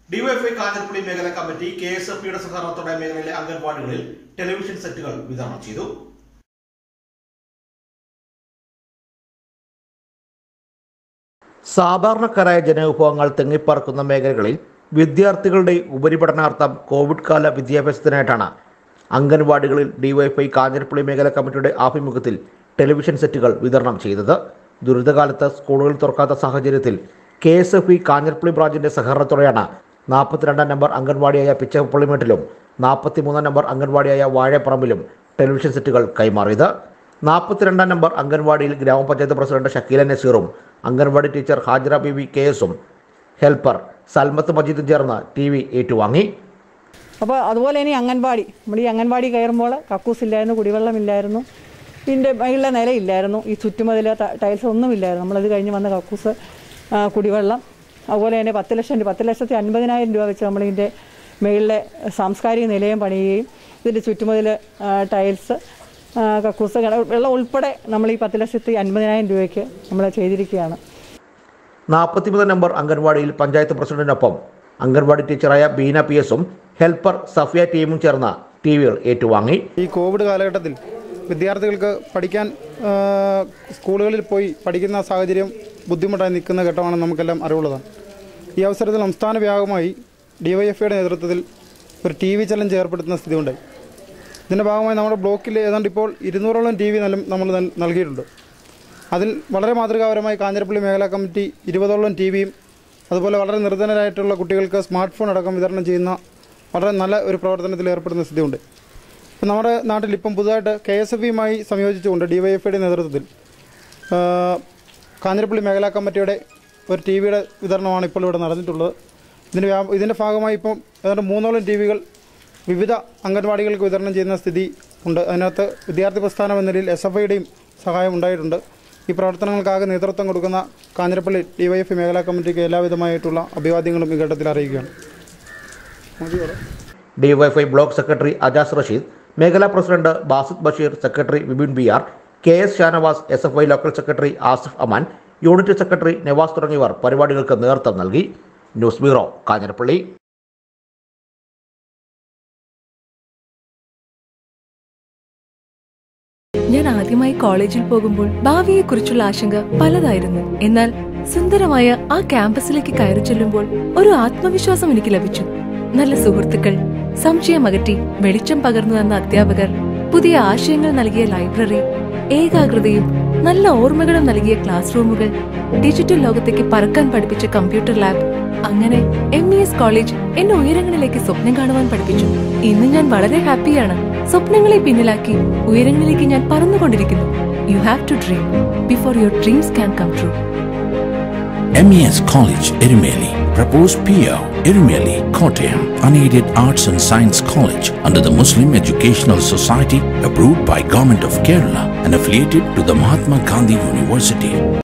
DYFI Kanjirappally മേഖലാ committee K S F യുടെ സഹകരണത്തോടെ മേഖലയിലെ അംഗൻവാടികളിൽ ടെലിവിഷൻ സെറ്റുകൾ വിതരണം ചെയ്തു സാധാരണക്കാരായ ജനവിഭവങ്ങൾ തിങ്ങിപ്പറക്കുന്ന മേഖലകളിൽ വിദ്യാർത്ഥികളുടെ ഉപരിപഠനാർത്ഥം കോവിഡ് കാല വിദ്യാഭ്യാസത്തിനായിട്ടാണ് അംഗൻവാടികളിൽ ഡിവൈഎഫ്ഐ കാഞ്ഞിരപ്പള്ളി മേഖലാ കമ്മിറ്റിയുടെ ആഭിമുഖ്യത്തിൽ ടെലിവിഷൻ സെറ്റുകൾ വിതരണം ചെയ്തത് ദുരിതകാലത്ത് സ്കൂളുകൾ തുറക്കാത്ത സാഹചര്യത്തിൽ K S F E Kanjirappally ബ്രാഞ്ചിന്റെ സഹകരണത്തോടെയാണ് നാൽപ്പത്തിരണ്ടാം നമ്പർ അംഗൻവാടിയായ പിച്ചപ്പള്ളിമേട്ടിലും നാൽപ്പത്തിമൂന്നാം നമ്പർ അംഗൻവാടിയായ വാഴപ്പറമ്പിലും ടെലിവിഷൻ സെറ്റുകൾ കൈമാറിയത് നാൽപ്പത്തിരണ്ടാം നമ്പർ അംഗൻവാടിയിൽ ഗ്രാമപഞ്ചായത്ത് പ്രസിഡന്റ് ഷക്കീല നസീറും അംഗൻവാടി ടീച്ചർ ഹാജറ ബിബി കെ എസും ഹെൽപ്പർ സൽമത്ത് മജീദും ചേർന്ന് ടി വി ഏറ്റുവാങ്ങി അപ്പോൾ അതുപോലെ ഇനി അംഗൻവാടി നമ്മൾ ഈ അംഗൻവാടി കയറുമ്പോൾ കക്കൂസ് ഇല്ലായിരുന്നു കുടിവെള്ളമില്ലായിരുന്നു ഇതിൻ്റെ മേളിലെ നിലയില്ലായിരുന്നു ഈ ചുറ്റുമതിൽ ടൈൽസ് ഒന്നുമില്ലായിരുന്നു നമ്മളത് കഴിഞ്ഞ് വന്ന കക്കൂസ് ആ, കുടിവെള്ളം അതുപോലെ തന്നെ പത്ത് ലക്ഷം രൂപ പത്ത് ലക്ഷത്തി അൻപതിനായിരം രൂപ വെച്ച് നമ്മളിതിൻ്റെ മേളിലെ സാംസ്കാരിക നിലയം പണിയുകയും ഇതിൻ്റെ ചുറ്റുമതിൽ ടൈൽസ് ആ, കക്കൂസ് കിണ- വെള്ളം ഉൾപ്പെടെ നമ്മൾ ഈ പത്ത് ലക്ഷത്തി അൻപതിനായിരം രൂപയ്ക്ക് നമ്മൾ ചെയ്തിരിക്കുകയാണ് നാൽപ്പത്തിമൂന്നാം നമ്പർ അംഗൻവാടിയിൽ പഞ്ചായത്ത് പ്രസിഡന്റിനൊപ്പം അംഗൻവാടി ടീച്ചറായ ബീന പി എസും ഹെൽപ്പർ സഫിയ ടീമും ചേർന്ന് ടി വികൾ ഏറ്റുവാങ്ങി ഈ കോവിഡ് കാലഘട്ടത്തിൽ വിദ്യാർത്ഥികൾക്ക് പഠിക്കാൻ ആ, സ്കൂളുകളിൽ പോയി പഠിക്കുന്ന സാഹചര്യം ബുദ്ധിമുട്ടായി നിൽക്കുന്ന ഘട്ടമാണെന്ന് നമുക്കെല്ലാം അറിവുള്ളതാണ് ഈ അവസരത്തിൽ സംസ്ഥാന വ്യാപകമായി ഡിവൈഎഫ്ഐയുടെ നേതൃത്വത്തിൽ ഒരു ടി വി ചലഞ്ച് ഏർപ്പെടുത്തുന്ന സ്ഥിതി ഉണ്ടായി ഇതിൻ്റെ ഭാഗമായി നമ്മുടെ ബ്ലോക്കിൽ ഏതാണ്ട് ഇപ്പോൾ ഇരുന്നൂറോളം ടി വി നമ്മൾ നൽ- നൽകിയിട്ടുണ്ട് അതിൽ വളരെ മാതൃകാപരമായി കാഞ്ഞിരപ്പള്ളി മേഖലാ കമ്മിറ്റി ഇരുപതോളം ടി വിയും അതുപോലെ വളരെ നിർധനരായിട്ടുള്ള കുട്ടികൾക്ക് സ്മാർട്ട് ഫോൺ അടക്കം വിതരണം ചെയ്യുന്ന വളരെ നല്ല ഒരു പ്രവർത്തനത്തിൽ ഏർപ്പെടുന്ന സ്ഥിതിയുണ്ട് ഇപ്പം നമ്മുടെ നാട്ടിൽ ഇപ്പം പുതുതായിട്ട് കെ എസ് എഫ് ഇയുമായി സംയോജിച്ചുകൊണ്ട് ഡിവൈഎഫ്ഐയുടെ നേതൃത്വത്തിൽ ആ, കാഞ്ഞിരപ്പള്ളി മേഖലാ കമ്മിറ്റിയുടെ ഒരു ടി വിയുടെ വിതരണമാണ് ഇപ്പോൾ ഇവിടെ നടന്നിട്ടുള്ളത് ഇതിൻ്റെ വ്യാപ ഇതിൻ്റെ ഭാഗമായി ഇപ്പം ഏതാണ്ട് മൂന്നോളം ടി വികൾ വിവിധ അംഗൻവാടികൾക്ക് വിതരണം ചെയ്യുന്ന സ്ഥിതി ഉണ്ട് അതിനകത്ത് വിദ്യാർത്ഥി പ്രസ്ഥാനം എന്ന നിലയിൽ എസ് എഫ് ഐയുടെയും സഹായം ഉണ്ടായിട്ടുണ്ട് ഈ പ്രവർത്തനങ്ങൾക്കാകെ നേതൃത്വം കൊടുക്കുന്ന കാഞ്ഞിരപ്പള്ളി ഡിവൈഎഫ് മേഖലാ കമ്മിറ്റിക്ക് എല്ലാവിധമായിട്ടുള്ള അഭിവാദ്യങ്ങളും ഈ ഘട്ടത്തിൽ അറിയിക്കുകയാണ് DYFI block secretary Ajas Rasheed മേഖലാ president Basid Basheer secretary Vipin B R K S Shanavas S F I local secretary Asif Aman unit secretary Navas തുടങ്ങിയവർ പരിപാടികൾക്ക് നേതൃത്വം നൽകി ന്യൂസ് ബ്യൂറോ കാഞ്ഞിരപ്പള്ളി ഞാൻ ആദ്യമായി കോളേജിൽ പോകുമ്പോൾ ഭാവിയെക്കുറിച്ചുള്ള ആശങ്ക പലതായിരുന്നു എന്നാൽ സുന്ദരമായ ആ ക്യാമ്പസിലേക്ക് കയറി ചെല്ലുമ്പോൾ ഒരു ആത്മവിശ്വാസം എനിക്ക് ലഭിച്ചു നല്ല സുഹൃത്തുക്കൾ സംശയം അകറ്റി വെളിച്ചം പകർന്നു തന്ന അധ്യാപകർ പുതിയ ആശയങ്ങൾ നൽകിയ ലൈബ്രറി ഏകാഗ്രതയും നല്ല ഓർമ്മകളും നൽകിയ ക്ലാസ് റൂമുകൾ ഡിജിറ്റൽ ലോകത്തേക്ക് പറക്കാൻ പഠിപ്പിച്ച കമ്പ്യൂട്ടർ ലാബ് അങ്ങനെ എം ഇ എസ് കോളേജ് എന്നെ ഉയരങ്ങളിലേക്ക് സ്വപ്നം കാണുവാൻ പഠിപ്പിച്ചു ഇന്ന് ഞാൻ വളരെ ഹാപ്പിയാണ് സ്വപ്നങ്ങളെ പിന്നിലാക്കി ഉയരങ്ങളിലേക്ക് ഞാൻ പറന്നുകൊണ്ടിരിക്കുന്നു you have to dream before your dreams can come true MES College, Irumeli. Proposed PO, Irumeli, Kottayam. Unaided Arts and Science College under the Muslim Educational Society approved by Government of Kerala and affiliated to the Mahatma Gandhi University.